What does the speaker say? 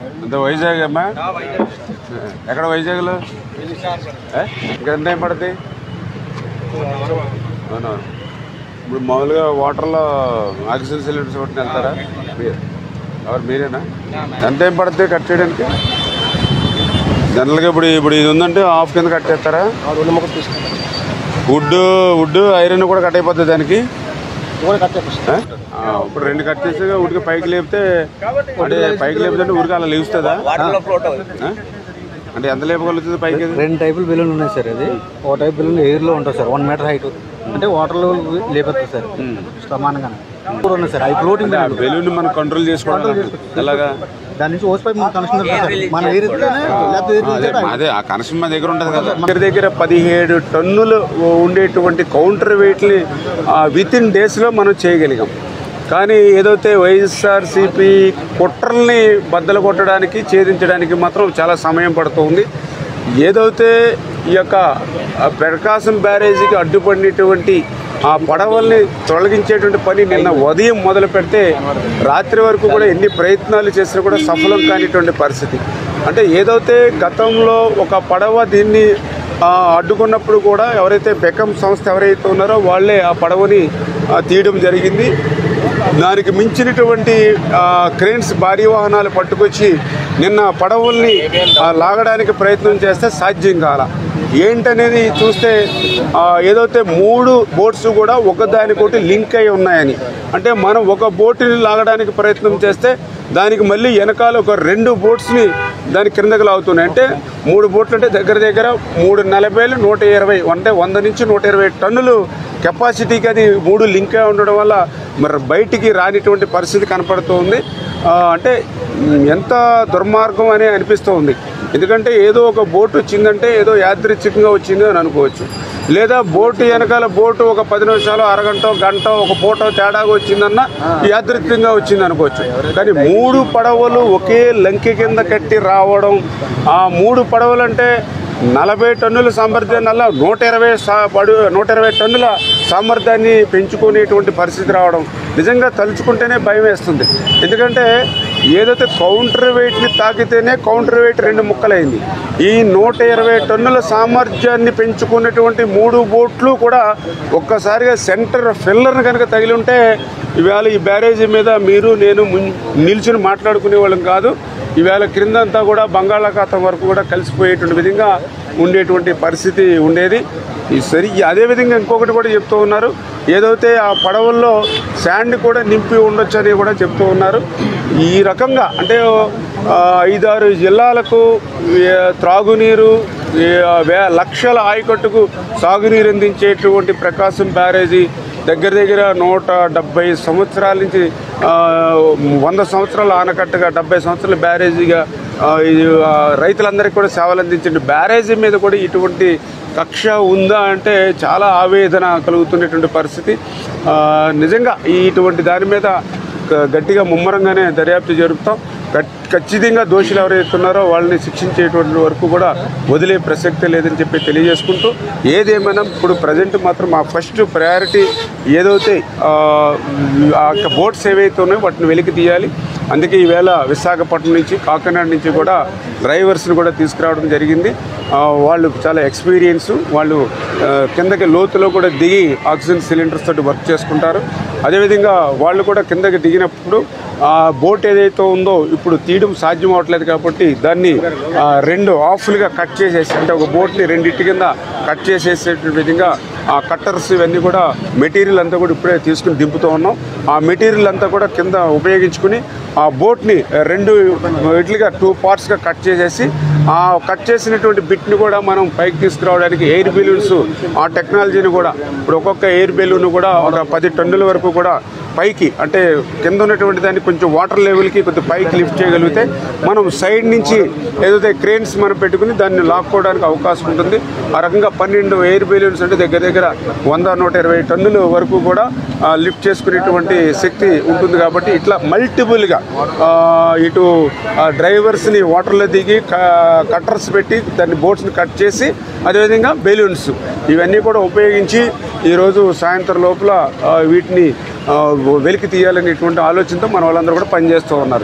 అంత వైజాగ్ అమ్మా ఎక్కడ వైజాగ్లో ఏ? ఇంకా ఎంత టైం పడుతుంది అవునా ఇప్పుడు మామూలుగా వాటర్లో ఆక్సిజన్ సిలిండర్స్ కొట్టిన వెళ్తారా మీరు ఎవరు మీరేనా ఎంత టైం పడుతుంది కట్ చేయడానికి జనరల్గా ఇప్పుడు ఇప్పుడు ఇది ఉందంటే హాఫ్ కింద కట్ చేస్తారా రెండు మొక్కలు తీసుకుంటాం వుడ్ వుడ్ ఐరన్ కూడా కట్ అయిపోతుంది దానికి కూడా కట్ చేపిస్తాం ఆ? ఆ, ఇప్పుడు రెండు కట్ చేసి ఉడికి పైకి లేపితే అంటే పైకి లేపితే ఉరికి అలా లేస్తుందా ఆ? అంటే ఎంత లేపగలుగుతుంది పైకి అది? రెండు టైపుల బెలూన్లు ఉన్నాయి సార్ ఇది ఒక టైప్ బెలూన్ ఎయిర్ లో ఉంటుంది సార్ వన్ మీటర్ హైట్ అంటే వాటర్ లో లేపేస్తుంది సార్ సమానంగా కూడా ఉన్నాయి సార్ అవి ఫ్లోటింగ్ ఆ బెలూన్ మనం కంట్రోల్ చేసుకోవడం ఎలాగా దాని నుంచి ఓస్ పైప్ కనెక్షన్ దొరుకుతుంది సార్ మన ఎయిర్ ఇస్తేనే లేకపోతే ఎయిర్ అదే ఇస్తేనే అదే ఆ కనెక్షన్ మా దగ్గర ఉంటుంది కదా దగ్గర దగ్గర పదిహేడు టన్నులు ఉండేటువంటి కౌంటర్ వెయిట్ని విత్ ఇన్ డేస్లో మనం చేయగలిగాం కానీ ఏదైతే వైఎస్ఆర్సీపీ కుట్రల్ని బద్దలు కొట్టడానికి ఛేదించడానికి మాత్రం చాలా సమయం పడుతుంది ఏదైతే ఈ యొక్క ఆ, ప్రకాశం బ్యారేజీకి అడ్డుపడినటువంటి ఆ పడవల్ని తొలగించేటువంటి పని నిన్న ఉదయం మొదలు పెడితే రాత్రి వరకు కూడా ఎన్ని ప్రయత్నాలు చేసినా కూడా సఫలం కానిటువంటి పరిస్థితి అంటే ఏదైతే గతంలో ఒక పడవ దీన్ని ఆ, అడ్డుకున్నప్పుడు కూడా ఎవరైతే బెకం సంస్థ ఎవరైతే ఉన్నారో వాళ్ళే ఆ పడవని ఆ, తీయడం జరిగింది దానికి మించినటువంటి ఆ, క్రేన్స్ భారీ వాహనాలు పట్టుకొచ్చి నిన్న పడవల్ని ఆ, లాగడానికి ప్రయత్నం చేస్తే సాధ్యం కాల ఏంటనేది చూస్తే ఆ, ఏదైతే మూడు బోట్స్ కూడా ఒకదానికొకటి లింక్ అయి ఉన్నాయని అంటే మనం ఒక బోటుని లాగడానికి ప్రయత్నం చేస్తే దానికి మళ్ళీ వెనకాల ఒక రెండు బోట్స్ని దాని కిందకి లాగుతున్నాయి అంటే మూడు బోట్లు అంటే దగ్గర దగ్గర మూడు నలభైలు నూట ఇరవై అంటే వంద నుంచి నూట ఇరవై టన్నులు కెపాసిటీకి అది మూడు లింక్ అయి ఉండడం వల్ల మరి బయటికి రానిటువంటి పరిస్థితి కనపడుతుంది ఆ, అంటే మ్, ఎంత దుర్మార్గం అని అనిపిస్తూ ఉంది ఎందుకంటే ఏదో ఒక బోటు వచ్చిందంటే ఏదో యాదృచ్ఛికంగా వచ్చింది అని అనుకోవచ్చు లేదా బోటు వెనకాల బోటు ఒక పది నిమిషాలు అరగంట గంట ఒక పూట తేడాగా వచ్చిందన్న యాదృచ్ఛికంగా వచ్చింది అనుకోవచ్చు కానీ మూడు పడవలు ఒకే లంకె కింద కట్టి రావడం ఆ మూడు పడవలు అంటే నలభై టన్నుల సామర్థ్యాన్ని అలా నూట ఇరవై సా పడు నూట ఇరవై టన్నుల సామర్థ్యాన్ని పెంచుకునేటువంటి పరిస్థితి రావడం నిజంగా తలుచుకుంటేనే భయం వేస్తుంది ఎందుకంటే ఏదైతే కౌంటర్ వెయిట్ని తాకితేనే కౌంటర్ వెయిట్ రెండు ముక్కలైంది ఈ నూట ఇరవై టన్నుల సామర్థ్యాన్ని పెంచుకున్నటువంటి మూడు బోట్లు కూడా ఒక్కసారిగా సెంటర్ ఫిల్లర్ని కనుక తగిలి ఉంటే ఇవాళ ఈ బ్యారేజీ మీద మీరు నేను ముం- నిల్చుని మాట్లాడుకునే వాళ్ళం కాదు ఈవేళ క్రిందంతా కూడా బంగాళాఖాతం వరకు కూడా కలిసిపోయేటువంటి విధంగా ఉండేటువంటి పరిస్థితి ఉండేది ఈ సరి అదేవిధంగా ఇంకొకటి కూడా చెప్తూ ఉన్నారు ఏదైతే ఆ పడవల్లో శాండ్ కూడా నింపి ఉండొచ్చని కూడా చెప్తూ ఉన్నారు ఈ రకంగా అంటే ఆ, ఐదారు జిల్లాలకు ఏ, త్రాగునీరు ఏ, వే లక్షల ఆయకట్టుకు సాగునీరు అందించేటువంటి ప్రకాశం బ్యారేజీ దగ్గర దగ్గర నూట డెబ్బై సంవత్సరాల నుంచి ఆ, వంద సంవత్సరాల ఆనకట్టగా డెబ్బై సంవత్సరాల బ్యారేజీగా ఆ, ఇది, ఆ, రైతులందరికీ కూడా సేవలు అందించండి బ్యారేజీ మీద కూడా ఇటువంటి కక్ష ఉందా అంటే చాలా ఆవేదన కలుగుతున్నటువంటి పరిస్థితి ఆ, నిజంగా ఈ ఇటువంటి దాని మీద గ- గట్టిగా ముమ్మరంగానే దర్యాప్తు జరుపుతాం ఖ- ఖచ్చితంగా దోషులు ఎవరైతే ఉన్నారో వాళ్ళని శిక్షించేటువంటి వరకు కూడా వదిలే ప్రసక్తే లేదని చెప్పి తెలియజేసుకుంటూ ఏదేమైనా ఇప్పుడు ప్రజెంట్ మాత్రం మా ఫస్ట్ ప్రయారిటీ ఏదైతే ఆ, ఆ యొక్క బోట్స్ ఏవైతే ఉన్నాయో వాటిని వెలికి తీయాలి అందుకే ఈవేళ విశాఖపట్నం నుంచి కాకినాడ నుంచి కూడా డ్రైవర్స్ని కూడా తీసుకురావడం జరిగింది ఆ, వాళ్ళు చాలా ఎక్స్పీరియన్స్ వాళ్ళు ఆ, కిందకి లోతులో కూడా దిగి ఆక్సిజన్ సిలిండర్స్ తోటి వర్క్ చేసుకుంటారు అదేవిధంగా వాళ్ళు కూడా కిందకి దిగినప్పుడు ఆ బోట్ ఏదైతే ఉందో ఇప్పుడు తీయడం సాధ్యం అవట్లేదు కాబట్టి దాన్ని ఆ, రెండు ఆఫ్లుగా కట్ చేసేసి అంటే ఒక బోట్ని రెండింటి కింద కట్ చేసేసే విధంగా ఆ కట్టర్స్ ఇవన్నీ కూడా మెటీరియల్ అంతా కూడా ఇప్పుడే తీసుకుని దింపుతూ ఉన్నాం ఆ మెటీరియల్ అంతా కూడా కింద ఉపయోగించుకుని ఆ బోట్ని రెండు ఇట్లుగా టూ పార్ట్స్గా కట్ చేసేసి ఆ కట్ చేసినటువంటి బిట్ని కూడా మనం పైకి తీసుకురావడానికి ఎయిర్ బెలూన్స్ ఆ టెక్నాలజీని కూడా ఇప్పుడు ఒక్కొక్క ఎయిర్ బెలూన్ కూడా ఒక పది టన్నుల వరకు కూడా పైకి అంటే కింద ఉన్నటువంటి దాన్ని కొంచెం వాటర్ లెవెల్కి కొంచెం పైకి లిఫ్ట్ చేయగలిగితే మనం సైడ్ నుంచి ఏదైతే క్రేన్స్ మనం పెట్టుకుని దాన్ని లాక్కోవడానికి అవకాశం ఉంటుంది ఆ రకంగా పన్నెండు ఎయిర్ బెలూన్స్ అంటే దగ్గర దగ్గర వంద నూట ఇరవై టన్నుల వరకు కూడా ఆ, లిఫ్ట్ చేసుకునేటువంటి శక్తి ఉంటుంది కాబట్టి ఇట్లా మల్టిపుల్గా ఆ, ఇటు ఆ, డ్రైవర్స్ని వాటర్లో దిగి క- కట్టర్స్ పెట్టి దాన్ని బోట్స్ని కట్ చేసి అదేవిధంగా బెలూన్స్ ఇవన్నీ కూడా ఉపయోగించి ఈరోజు సాయంత్రం లోపల ఆ, వీటిని ఆ, వెలికి తీయాలనేటువంటి ఆలోచనతో మన వాళ్ళందరూ కూడా పనిచేస్తూ ఉన్నారు